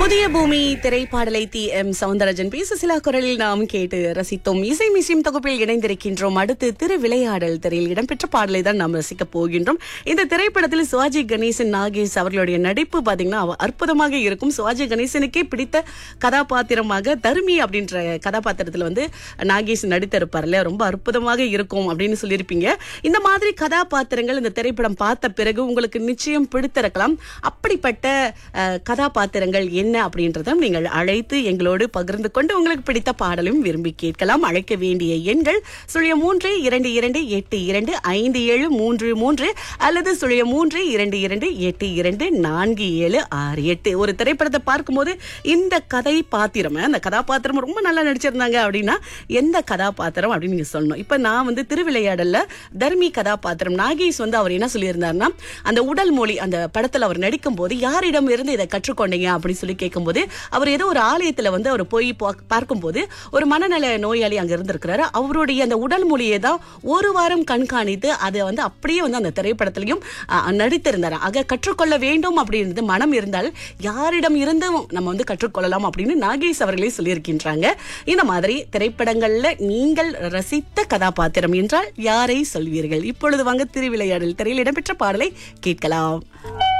புதிய பூமி திரைப்பாடலை D M Soundararajan பேச சில குரலில் நாம் கேட்டு ரசித்தோம் இசை மிசிம் தொகுப்பில் இணைந்திருக்கின்றோம் அடுத்து திரு விளையாடல் திரையில் இடம்பெற்ற பாடலை தான் நாம் ரசிக்க போகின்றோம் இந்த திரைப்படத்தில் சிவாஜி கணேசன் நாகேஷ் அவர்களுடைய நடிப்பு பாத்தீங்கன்னா அவ- அற்புதமாக இருக்கும் சிவாஜி கணேசனுக்கே பிடித்த கதாபாத்திரமாக தர்மி அப்படின்ற கதாபாத்திரத்துல வந்து நாகேஷ் நடித்திருப்பார்ல ரொம்ப அற்புதமாக இருக்கும் அப்படின்னு சொல்லியிருப்பீங்க இந்த மாதிரி கதாபாத்திரங்கள் இந்த திரைப்படம் பார்த்த பிறகு உங்களுக்கு நிச்சயம் பிடித்திருக்கலாம் அப்படிப்பட்ட அஹ், கதாபாத்திரங்கள் என்ன அப்படின்றத நீங்கள் அழைத்து எங்களோடு பகிர்ந்து கொண்டு உங்களுக்கு பிடித்த பாடலும் விரும்பி கேட்கலாம் அழைக்க வேண்டிய எண்கள் சுழிய மூன்று இரண்டு இரண்டு எட்டு இரண்டு ஐந்து ஏழு மூன்று மூன்று அல்லது சுழிய மூன்று இரண்டு இரண்டு எட்டு இரண்டு நான்கு ஏழு ஆறு எட்டு ஒரு திரைப்படத்தை பார்க்கும்போது இந்த கதை பாத்திரம் அந்த கதாபாத்திரம் ரொம்ப நல்லா நடிச்சிருந்தாங்க அப்படின்னா எந்த கதாபாத்திரம் அப்படின்னு நீங்க சொல்லணும் இப்ப நான் வந்து திருவிளையாடல்ல தர்மி கதாபாத்திரம் நாகேஷ் வந்து அவர் என்ன சொல்லியிருந்தாருன்னா அந்த உடல் மொழி அந்த படத்துல அவர் நடிக்கும் போது யாரிடம் இருந்து இதை கற்றுக்கொண்டீங்க அப்படின்னு சொல்லி கேட்கும்போது அவர் ஏதோ ஒரு ஆலயத்துல வந்து அவர் போய் பா- பார்க்கும்போது ஒரு மனநல நோயாளி அங்க இருந்திருக்கிறாரு அவருடைய அந்த உடல் மொழியை தான் ஒரு வாரம் கண்காணித்து அதை வந்து அப்படியே வந்து அந்த திரைப்படத்திலையும் அஹ், நடித்திருந்தார் ஆக கற்றுக்கொள்ள வேண்டும் அப்படின்றது மனம் இருந்தால் யாரிடம் இருந்தும் நம்ம வந்து கற்றுக்கொள்ளலாம் அப்படின்னு நாகேஷ் அவர்களே சொல்லியிருக்கின்றாங்க இந்த மாதிரி திரைப்படங்கள்ல நீங்கள் ரசித்த கதாபாத்திரம் என்றால் யாரை சொல்வீர்கள் இப்பொழுது வாங்க திருவிளையாடல் திரையில் இடம்பெற்ற பாடலை கேட்கலாம்